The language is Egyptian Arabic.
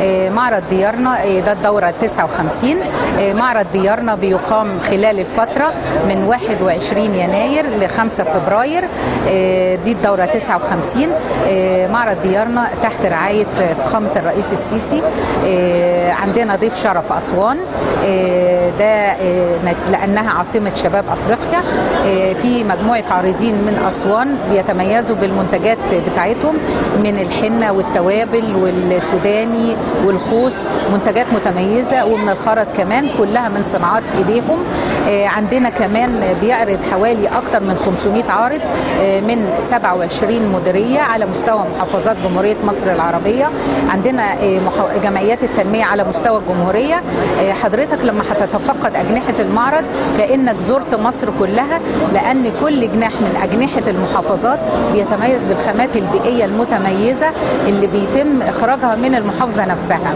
معرض ديارنا ده الدورة 59 معرض ديارنا بيقام خلال الفترة من 21 يناير ل 5 فبراير دي الدورة 59 معرض ديارنا تحت رعاية فخامة الرئيس السيسي عندنا ضيف شرف أسوان ده لأنها عاصمة شباب أفريقيا في مجموعة عارضين من أسوان بيتميزوا بالمنتجات بتاعتهم من الحنة والتوابل والسوداني والخوص منتجات متميزة ومن الخرز كمان كلها من صناعات إيديهم عندنا كمان بيعرض حوالي أكثر من 500 عارض من 27 مديرية على مستوى محافظات جمهورية مصر العربية عندنا جمعيات التنمية على مستوى الجمهورية حضرتك لما هتتفقد أجنحة المعرض كأنك زرت مصر كلها لأن كل جناح من أجنحة المحافظات بيتميز بالخامات البيئية المتميزة اللي بيتم إخراجها من المحافظة نفسها